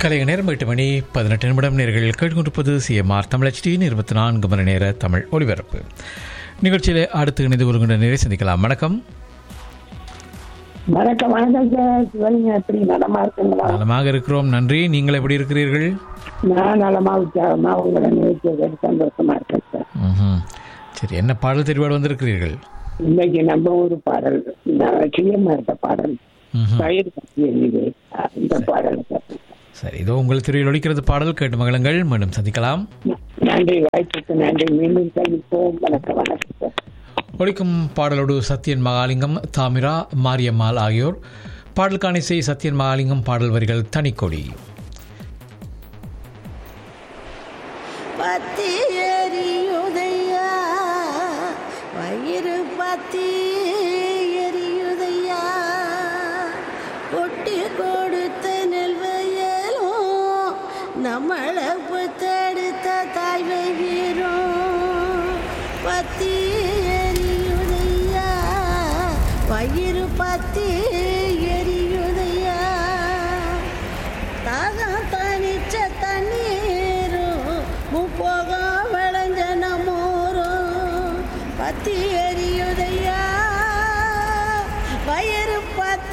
கலைய நேரம் எட்டு மணி பதினெட்டு நிமிடம் நேர்கள் கேட்டுக்கொண்டிருப்பது சிஎம்ஆர் தமிழச்சியின் இருபத்தி நான்கு மணி நேர தமிழ் ஒலிபரப்பு நிகழ்ச்சியிலே அடுத்து இணைந்து கொள்கின்ற நேரை சந்திக்கலாம் வணக்கம் வணக்கம் வணக்கம் சார் சிவலிங்க எப்படி நலமா இருக்குங்களா நலமாக இருக்கிறோம் நன்றி நீங்கள் எப்படி இருக்கிறீர்கள் நான் நலமா உற்சாகமா உங்களை நிகழ்ச்சியை சந்தோஷமா இருக்கேன் சார் ம்ஹும். சரி என்ன பாடல் தெரிவாடு வந்திருக்கிறீர்கள் இன்னைக்கு நம்ம ஒரு பாடல் நான் சுயமா இருக்க பாடல் ம்ஹும். பயிர் பற்றி எழுதி இந்த பாடல் சார் சரி இதோ உங்கள் திரையில் ஒலிக்கிறது பாடல் கேட்டு மகளுங்கள் மீண்டும் சந்திக்கலாம் நன்றி வாய்ப்புக்கு நன்றி மீண்டும் சந்திப்போம் வணக்கம் வணக்கம் சார் ஒலிக்கும் பாடலோடு சத்யன் மகாலிங்கம் தாமிரா மாரியம்மாள் ஆகியோர் பாடலுக்கான இசை சத்யன் மகாலிங்கம் பாடல் வரிகள் தனிக்கொடி பத்தி எரியுதையா வயிறு பத்தி எரியுதையா கொட்டி கொடுத்த நெல்வயலும் நம்மளை புத்தெடுத்த தாய் வயிறும் பத்தி எரியுதையா வயிறு பத்தி எரியுதையா தாகம் தனிச்ச தண்ணீரும் முப்போகம் விளைஞ்ச நம்மூரும் பத்தி